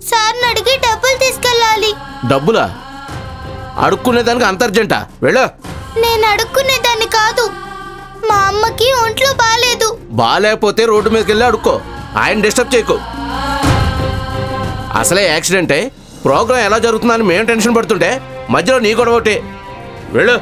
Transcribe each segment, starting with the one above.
సార్ని అడిగి డబ్బులు తీసుకెళ్ళాలి డబ్బులా అడుక్కునేదానికి అంతర్జంట వెళ్ళు నేను అడుక్కునేదాన్ని కాదు మా అమ్మకి ఒంట్లో బాగాలేదు బాగాలేకపోతే రోడ్డు మీదకి వెళ్ళి అడుక్కో ఆయన డిస్టర్బ్ చేయకు అసలే యాక్సిడెంటే ప్రోగ్రామ్ ఎలా జరుగుతుందని మేము టెన్షన్ పడుతుంటే మధ్యలో నీ గొడవ ఒకటి వెళ్ళు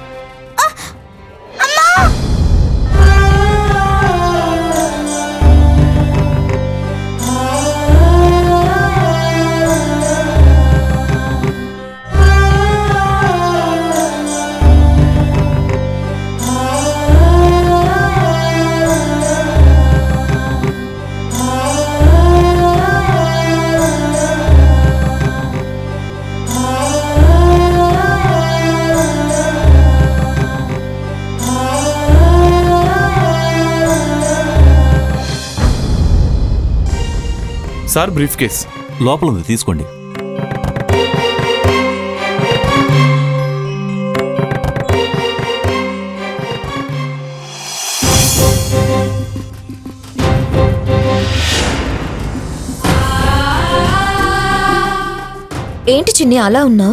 సార్ బ్రీఫ్ కేస్ లోపల ఉంది తీసుకోండి ఏంటి చిన్ని అలా ఉన్నావు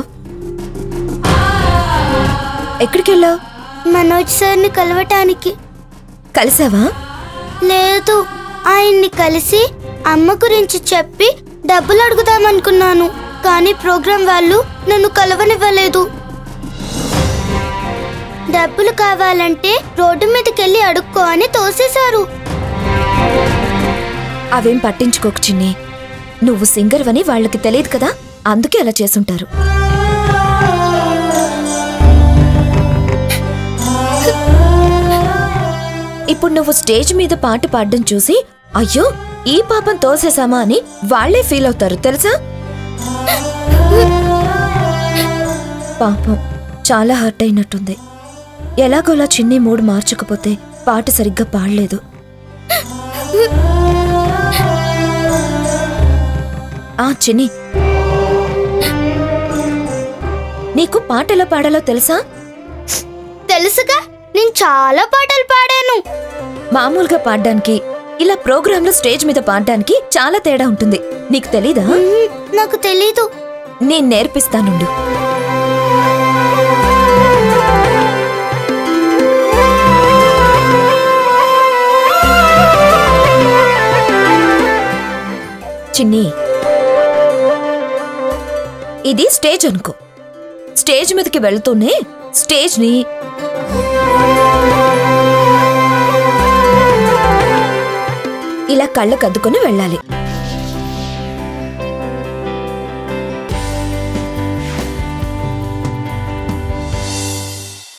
ఎక్కడికి వెళ్ళావు మనోజ్ సార్ని కలవటానికి కలిసావా లేదు ఆయన్ని కలిసి అమ్మ గురించి చెప్పి డబ్బులు అడుగుదామనుకున్నాను కానీ ప్రోగ్రాం వాళ్ళు నన్ను కలవనివ్వలేదు డబ్బులు కావాలంటే రోడ్డు మీదకి వెళ్ళి అడుక్కో అని తోసేశారు అవేం పట్టించుకోకు చిన్ని నువ్వు సింగర్ అని వాళ్ళకి తెలియదు కదా అందుకే అలా చేసుంటారు ఇప్పుడు నువ్వు స్టేజ్ మీద పాట పాడడం చూసి అయ్యో ఈ పాపం తోసేసామా అని వాళ్ళే ఫీల్ అవుతారు తెలుసా పాపం చాలా హర్ట్ అయినట్టుంది ఎలాగోలా చిన్ని మూడు మార్చకపోతే పాట సరిగ్గా పాడలేదు ఆ చిన్ని నీకు పాట ఎలా పాడాలో తెలుసా తెలుసుగా నేను చాలా పాటలు పాడాను మామూలుగా పాడడానికి ఇలా ప్రోగ్రాంలో స్టేజ్ మీద పాడడానికి చాలా తేడా ఉంటుంది నీకు తెలీదా మ్మ్, నాకు తెలీదు నేను నేర్పిస్తానుండు చిన్ని ఇది స్టేజ్ అనుకో స్టేజ్ మీదకి వెళ్తూనే స్టేజ్ని ఇలా కళ్ళకు అద్దుకొని వెళ్ళాలి